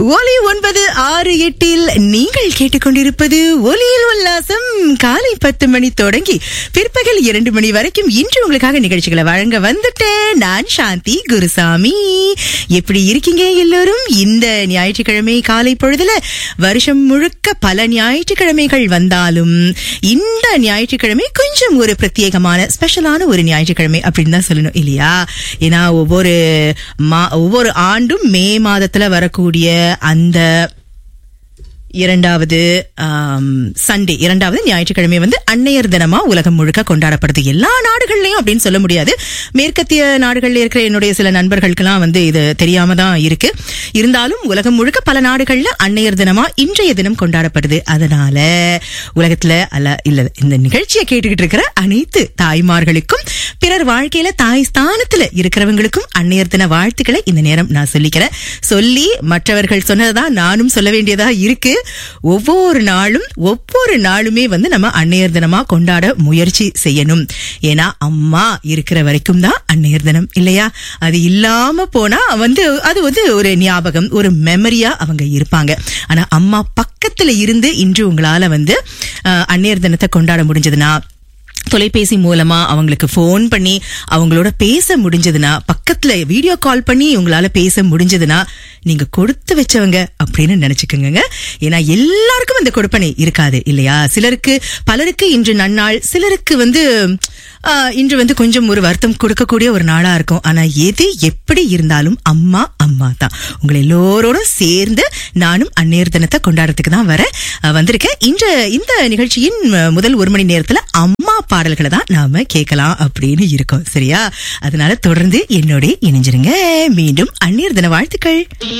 ஒலி ஒன்பது ஆறு எட்டில் நீங்கள் கேட்டுக்கொண்டிருப்பது ஒலியில் உல்லாசம் காலை பத்து மணி தொடங்கி பிற்பகல் இரண்டு மணி வரைக்கும் இன்று உங்களுக்காக நிகழ்ச்சிகளை வழங்க வந்துட்டேன் நான் சாந்தி குருசாமி எப்படி இருக்கீங்க எல்லோரும் இந்த ஞாயிற்றுக்கிழமை காலை பொழுதுல வருஷம் முழுக்க பல ஞாயிற்றுக்கிழமைகள் வந்தாலும் இந்த ஞாயிற்றுக்கிழமை கொஞ்சம் ஒரு பிரத்யேகமான ஸ்பெஷலான ஒரு ஞாயிற்றுக்கிழமை அப்படின்னு தான் சொல்லணும் இல்லையா ஏன்னா ஒவ்வொரு மா ஒவ்வொரு ஆண்டும் மே மாதத்துல வரக்கூடிய அந்த இரண்டாவது சண்டே இரண்டாவது ஞாயிற்றுக்கிழமை வந்து அன்னையர் தினமா உலகம் முழுக்க கொண்டாடப்படுது எல்லா நாடுகள்லயும் அப்படின்னு சொல்ல முடியாது மேற்கத்திய நாடுகள்ல இருக்கிற என்னுடைய சில நண்பர்களுக்கெல்லாம் வந்து இது தெரியாம தான் இருக்கு இருந்தாலும் உலகம் முழுக்க பல நாடுகள்ல அன்னையர் தினமா இன்றைய தினம் கொண்டாடப்படுது அதனால உலகத்துல அல்ல இல்ல இந்த நிகழ்ச்சியை கேட்டுக்கிட்டு இருக்கிற அனைத்து தாய்மார்களுக்கும் பிறர் வாழ்க்கையில தாய் ஸ்தானத்துல இருக்கிறவங்களுக்கும் அன்னையர் தின வாழ்த்துக்களை இந்த நேரம் நான் சொல்லிக்கிறேன் சொல்லி மற்றவர்கள் சொன்னதான் நானும் சொல்ல வேண்டியதா இருக்கு ஒவ்வொரு நாளும் ஒவ்வொரு நாளுமே வந்து நம்ம அன்னையர் தினமா கொண்டாட முயற்சி செய்யணும் ஏன்னா அம்மா இருக்கிற வரைக்கும் தான் அன்னையர் தினம் இல்லையா அது இல்லாம போனா வந்து அது வந்து ஒரு ஞாபகம் ஒரு மெமரியா அவங்க இருப்பாங்க ஆனா அம்மா பக்கத்துல இருந்து இன்று உங்களால வந்து அஹ், அன்னையர் தினத்தை கொண்டாட முடிஞ்சதுன்னா தொலைபேசி மூலமா அவங்களுக்கு ஃபோன் பண்ணி அவங்களோட பேச முடிஞ்சதுன்னா பக்கத்துல வீடியோ கால் பண்ணி உங்களால பேச முடிஞ்சதுன்னா நீங்க கொடுத்து வச்சவங்க அப்படின்னு நினைச்சுக்கோங்க ஏன்னா எல்லாருக்கும் அந்த கொடுப்பனை இருக்காது இல்லையா சிலருக்கு பலருக்கு இன்று நன்னாள் சிலருக்கு வந்து ஆஹ், இன்று வந்து கொஞ்சம் ஒரு வருத்தம் கொடுக்கக்கூடிய ஒரு நாளா இருக்கும் ஆனா எது எப்படி இருந்தாலும் அம்மா அம்மா தான் உங்களை எல்லோரோடும் சேர்ந்து நானும் அந்நேர் தினத்தை கொண்டாடுறதுக்கு தான் வர வந்திருக்கேன் இன்று இந்த நிகழ்ச்சியின் அஹ், முதல் ஒரு மணி நேரத்துல அம்மா பாடல்களை தான் நாம கேட்கலாம் அப்படின்னு இருக்கோம் சரியா அதனால தொடர்ந்து என்னோட இணைஞ்சிருங்க மீண்டும் அந்நேர் தின வாழ்த்துக்கள்